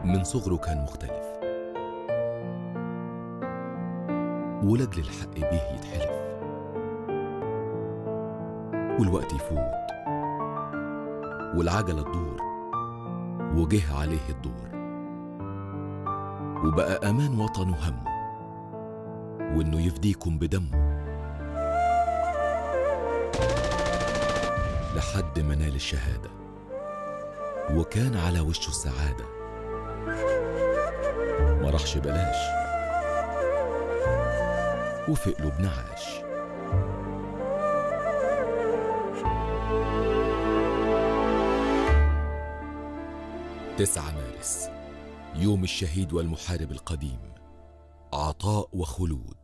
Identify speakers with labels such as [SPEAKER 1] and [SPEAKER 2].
[SPEAKER 1] من صغره كان مختلف ولد للحق بيه يتحلف والوقت يفوت والعجلة تدور وجه عليه الدور وبقى أمان وطنه همه وإنه يفديكم بدمه لحد ما نال الشهادة وكان على وشه السعادة ما راحش بلاش وفي قلوبنا عاش تسعة مارس يوم الشهيد والمحارب القديم عطاء وخلود